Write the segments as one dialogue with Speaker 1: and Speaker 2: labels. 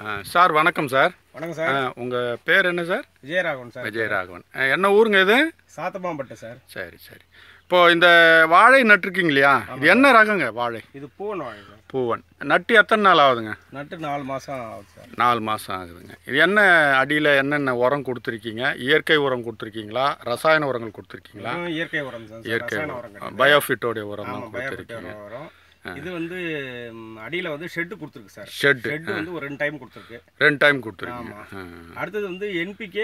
Speaker 1: Sir வணக்கம் sir
Speaker 2: வணக்கம் sir
Speaker 1: உங்கள் பேர் என்ன சார்
Speaker 2: விஜயராகவன் சார்
Speaker 1: விஜயராகவன் ஆ, என்ன ஊருங்க இது
Speaker 2: சாத்தமாம்பட்டு சார்
Speaker 1: சரி சரி இப்போது இந்த வாழை நட்டிருக்கீங்க இல்லையா இது என்ன ரகங்க வாழை
Speaker 2: இது பூவன் வாழை சார்
Speaker 1: பூவன் நட்டு எத்தனை நாள் ஆகுதுங்க
Speaker 2: நட்டு நாலு மாதம் ஆகுது சார்
Speaker 1: நாலு மாதம் ஆகுதுங்க இது என்ன அடியில் என்னென்ன உரம் கொடுத்துருக்கீங்க இயற்கை உரம் கொடுத்துருக்கீங்களா ரசாயன உரங்கள் கொடுத்துருக்கீங்களா
Speaker 2: இதுவும் இயற்கை உரம் தான் சார்
Speaker 1: இயற்கை
Speaker 2: ரசாயன
Speaker 1: உரம்
Speaker 2: உரம்
Speaker 1: பயோஃபிட்டோடைய உரம் தான்
Speaker 2: ஆமாம் பயப்பட்டு
Speaker 1: கொடுத்துருக்கீங்க
Speaker 2: வரும் இது வந்து ம், அடியில வந்து ஷெட்டு கொடுத்துருக்கு சார்
Speaker 1: ஷெட்டு
Speaker 2: ஷெட்டு வந்து ஒரு ரெண்டு டைம் கொடுத்துருக்கு
Speaker 1: ரெண்டு டைம் கொடுத்துருக்கீங்க
Speaker 2: அடுத்தது வந்து என்பிகே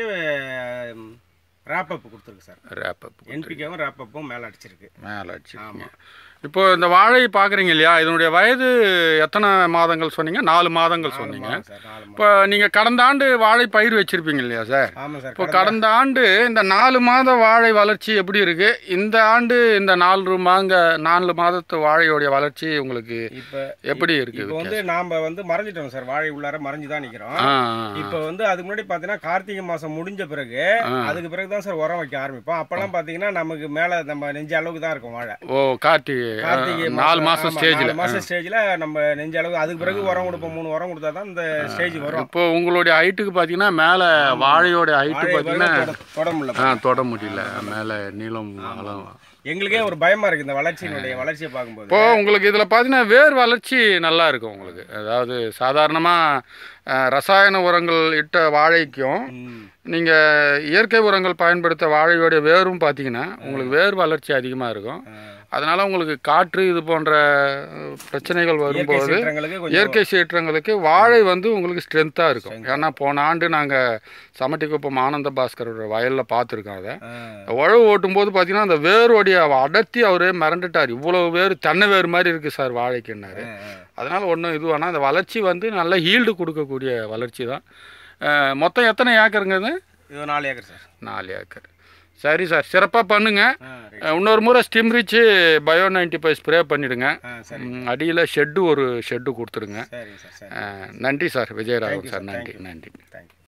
Speaker 2: ரேப்பப் கொடுத்துருக்கு சார்
Speaker 1: ரேப்பப்
Speaker 2: என்பிகேவும் ரேப்பப்பும் மேலே அடிச்சிருக்கு
Speaker 1: மேலே அடிச்சிருக்கீங்க இப்போ இந்த வாழை பார்க்குறீங்க இல்லையா இதனுடைய வயது எத்தனை மாதங்கள் சொன்னீங்க நாலு மாதங்கள் சொன்னீங்க
Speaker 2: ஆமாம் சார் நாலு மாதம்
Speaker 1: இப்போ நீங்கள் கடந்த ஆண்டு வாழை பயிர் வச்சிருப்பீங்க இல்லையா சார்
Speaker 2: ஆமாம் சார்
Speaker 1: இப்போ கடந்த ஆண்டு இந்த நாலு மாத வாழை வளர்ச்சி எப்படி இருக்கு இந்த ஆண்டு இந்த நாலு மாங்க நாலு மாதத்து வாழையோடைய வளர்ச்சி உங்களுக்கு
Speaker 2: இப்போ
Speaker 1: எப்படி இருக்கு
Speaker 2: இப்போ வந்து நாம் வந்து மறைஞ்சிட்டோம் சார் வாழை உள்ளார மறைஞ்சு தான் நிற்கிறோம்
Speaker 1: ஆ
Speaker 2: இப்போ வந்து அதுக்கு முன்னாடி பார்த்தீங்கன்னா கார்த்திகை மாதம் முடிஞ்ச பிறகு
Speaker 1: ஆ.
Speaker 2: அதுக்கு பிறகு தான் சார் உரம் வைக்க ஆரம்பிப்போம் அப்போல்லாம் பார்த்தீங்கன்னா நமக்கு மேலே நம்ம நெஞ்ச அளவுக்கு தான் இருக்கும் வாழை
Speaker 1: ஓ கார்த்திகை
Speaker 2: கார்த்திகை
Speaker 1: நாலு மாதம் ஸ்டேஜில்
Speaker 2: நாலு மாசம் ஸ்டேஜ்ல நம்ம நெஞ்ச அளவுக்கு அதுக்கு பிறகு உரம் கொடுப்போம் மூணு உரம் கொடுத்தா தான் இந்த ஸ்டேஜ் வரும்
Speaker 1: இப்போ உங்களுடைய ஹைட்டுக்கு பார்த்தீங்கன்னா மேலே வாழையோட ஹைட்டு
Speaker 2: வாழை
Speaker 1: பார்த்தீங்கன்னா
Speaker 2: பிறகு தொட- தொட முடியல
Speaker 1: ஆ தொட முடியல மேலே நீளம் அகலம்
Speaker 2: எங்களுக்கே ஒரு பயமா இருக்கு இந்த வளர்ச்சியினுடைய வளர்ச்சியை பார்க்கும்போது
Speaker 1: இப்போ உங்களுக்கு இதில் பார்த்தீங்கன்னா வேர் வளர்ச்சி நல்லா இருக்கும் உங்களுக்கு அதாவது சாதாரணமாக ரசாயன உரங்கள் இட்ட வாழைக்கும்
Speaker 2: ம்.
Speaker 1: நீங்கள் இயற்கை உரங்கள் பயன்படுத்த வாழையோடைய வேரும் பார்த்தீங்கன்னா உங்களுக்கு வேர் வளர்ச்சி அதிகமாக இருக்கும்
Speaker 2: ஆ.
Speaker 1: அதனால் உங்களுக்கு காற்று இது போன்ற அஹ், பிரச்சனைகள்
Speaker 2: இயற்கை
Speaker 1: வரும்போது
Speaker 2: சீற்றங்களுக்கு கொஞ்சம்
Speaker 1: இயற்கை சீற்றங்களுக்கு வாழை வந்து உங்களுக்கு ஸ்ட்ரென்த்தாக இருக்கும் ஏன்னா போன ஆண்டு நாங்கள் சமட்டிக்குப்பம் ஆனந்த பாஸ்கரோட வயலில் பார்த்துருக்கோம் அதை
Speaker 2: ஆ.
Speaker 1: உழவு ஓட்டும்போது பார்த்தீங்கன்னா அந்த வேரோடைய அடர்த்தி அவரே மறந்துட்டார் இவ்வளோ வேர் தென்னை வேர் மாதிரி இருக்குது சார் வாழைக்குன்னாரு
Speaker 2: ஆ, ஆ.
Speaker 1: அதனால் ஒன்றும் இது வேணால் அந்த வளர்ச்சி வந்து நல்ல ஹீல்டு கொடுக்கக்கூடிய வளர்ச்சி தான் அஹ், மொத்தம் எத்தனை ஏக்கருங்க இது
Speaker 2: இது ஒரு நாலு ஏக்கர் சார்
Speaker 1: நாலு ஏக்கர் சரி சார் சிறப்பாக பண்ணுங்கள்
Speaker 2: ஆ, ரைட்.
Speaker 1: இன்னொரு முறை ஸ்டிம் ரிச்சு பயோ நைன்டி ஃபைவ் ஸ்ப்ரே பண்ணிவிடுங்க
Speaker 2: ஆ சரி
Speaker 1: அடியில் ஷெட்டு ஒரு ஷெட்டு கொடுத்துருங்க
Speaker 2: சரிங்க சார் சரி
Speaker 1: அஹ், நன்றி sir Vijayaraghavan
Speaker 2: you,
Speaker 1: sir
Speaker 2: sir.
Speaker 1: நன்றி
Speaker 2: Thank you.
Speaker 1: நன்றி
Speaker 2: தேங்க்யூ